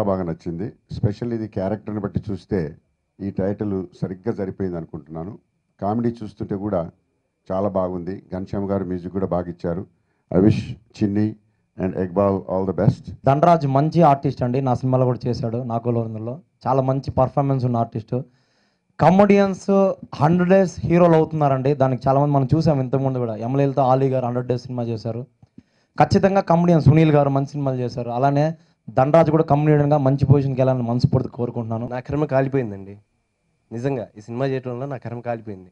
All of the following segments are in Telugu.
బాగా నచ్చింది స్పెషల్ ఇది క్యారెక్టర్ని బట్టి చూస్తే ఈ టైటిల్ సరిగ్గా సరిపోయింది అనుకుంటున్నాను కామెడీ చూస్తుంటే కూడా చాలా బాగుంది ఘనశ్యామ్ గారు మ్యూజిక్ కూడా బాగా ఇచ్చారు I wish Chinni and Iqbal all the best Dhanraj మంచి ఆర్టిస్ట్ అండి నా సినిమాలో కూడా చేశాడు నాకు లోనిలో చాలా మంచి పర్ఫార్మెన్స్ ఉన్న ఆర్టిస్ట్ కమెడియన్స్ హండ్రెడ్ డేస్ హీరోలు అవుతున్నారండి దానికి చాలామంది మనం చూసాం ఇంతకుముందు కూడా ఎమ్మెల్యేలతో ఆలీ గారు హండ్రెడ్ డేస్ సినిమా చేశారు ఖచ్చితంగా కమెడియన్ సునీల్ గారు మంచి సినిమాలు చేశారు అలానే ధనరాజ్ కూడా కమెడియన్గా మంచి పొజిషన్కి వెళ్ళాలని మనస్ఫూర్తి కోరుకుంటున్నాను నా కర్మ కాలిపోయిందండి నిజంగా ఈ సినిమా చేయటం వల్ల నా కర్మ కాలిపోయింది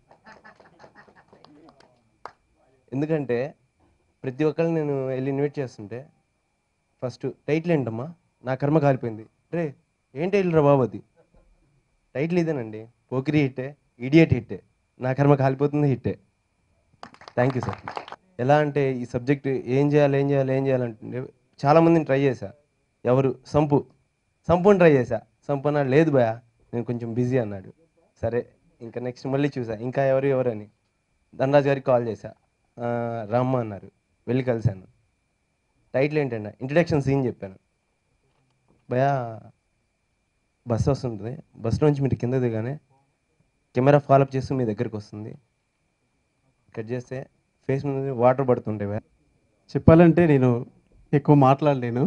ఎందుకంటే ప్రతి ఒక్కరిని నేను వెళ్ళి ఇన్వైట్ చేస్తుంటే ఫస్ట్ టైటిల్ ఏంటమ్మా నా కర్మ కాలిపోయింది రే ఏం టైటిల్ రా బాబు అది టైటిల్ ఇదేనండి పోకిరి హిట్టే ఇడియట్ హిట్టే నా కర్మ కాలిపోతుంది హిట్టే థ్యాంక్ యూ సార్ ఎలా అంటే ఈ సబ్జెక్ట్ ఏం చేయాలి ఏం చేయాలి ఏం చేయాలంటే చాలామందిని ట్రై చేశా ఎవరు సంపు సంపుని ట్రై చేశా సంపు అన్నాడు లేదు భయ నేను కొంచెం బిజీ అన్నాడు సరే ఇంకా నెక్స్ట్ మళ్ళీ చూసా ఇంకా ఎవరు ఎవరని ధనరాజ్ గారికి కాల్ చేశా "ఆ, రమ్మ అన్నారు వెళ్ళి కలిశాను టైటిల్ ఏంటంటే ఇంట్రడక్షన్ సీన్ చెప్పాను భయా బస్సు వస్తుంటుంది బస్ నుంచి మీరు కింద దిగానే కెమెరా ఫాలోఅప్ చేస్తూ మీ దగ్గరికి వస్తుంది కట్ చేస్తే ఫేస్ మీద వాటర్ పడుతుంటాయి భయ చెప్పాలంటే నేను ఎక్కువ మాట్లాడలేను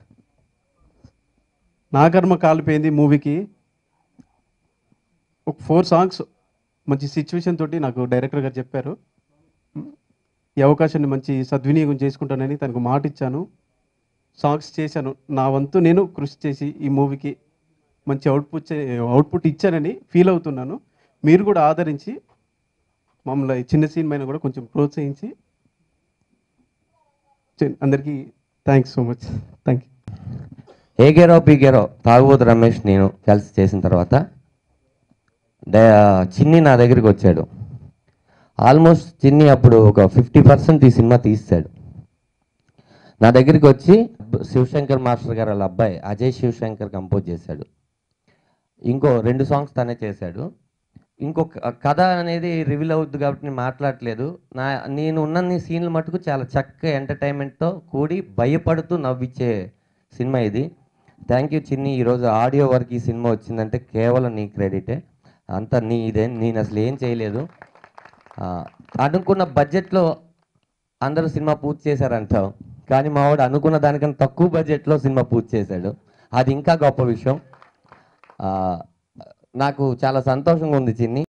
నా కర్మ కాలిపోయింది మూవీకి ఒక ఫోర్ సాంగ్స్ మంచి సిచ్యువేషన్ తోటి నాకు డైరెక్టర్ గారు చెప్పారు ఈ అవకాశాన్ని మంచి సద్వినియోగం చేసుకుంటానని తనకు మాట ఇచ్చాను సాంగ్స్ చేశాను నా వంతు నేను కృషి చేసి ఈ మూవీకి మంచి అవుట్పుట్ అవుట్పుట్ ఇచ్చానని ఫీల్ అవుతున్నాను మీరు కూడా ఆదరించి మమ్మల్ని ఈ చిన్న సీన్ పైన కూడా కొంచెం ప్రోత్సహించి చి- అందరికీ thanks so much thank you ఏ గేరో పీ గేరో తాగుబోతు రమేష్ నేను కలిసి చేసిన తర్వాత డ- చిన్ని నా దగ్గరికి వచ్చాడు ఆల్మోస్ట్ చిన్ని అప్పుడు ఒక ఫిఫ్టీ పర్సెంట్ ఈ సినిమా తీస్తాడు నా దగ్గరికి వచ్చి శివశంకర్ మాస్టర్ గారు వాళ్ళ అబ్బాయి అజయ్ శివశంకర్ కంపోజ్ చేశాడు ఇంకో రెండు సాంగ్స్ తనే చేశాడు ఇంకొక కథ అనేది రివీల్ అవుద్ది కాబట్టి నేను మాట్లాడట్లేదు నా నేను ఉన్న సీన్లు మటుకు చాలా చక్కగా ఎంటర్టైన్మెంట్తో కూడి భయపడుతూ నవ్విచ్చే సినిమా ఇది థ్యాంక్ యూ చిన్ని ఈరోజు ఆడియో వరకు ఈ సినిమా వచ్చిందంటే కేవలం నీ క్రెడిటే అంతా నీ ఇదే నేను అసలు ఏం చేయలేదు ఆ, అనుకున్న బడ్జెట్లో అందరూ సినిమా పూర్తి చేశారంటావు కానీ మా వాడు అనుకున్న దానికన్నా తక్కువ బడ్జెట్లో సినిమా పూర్తి చేశాడు అది ఇంకా గొప్ప విషయం ఆ, నాకు చాలా సంతోషంగా ఉంది చిన్ని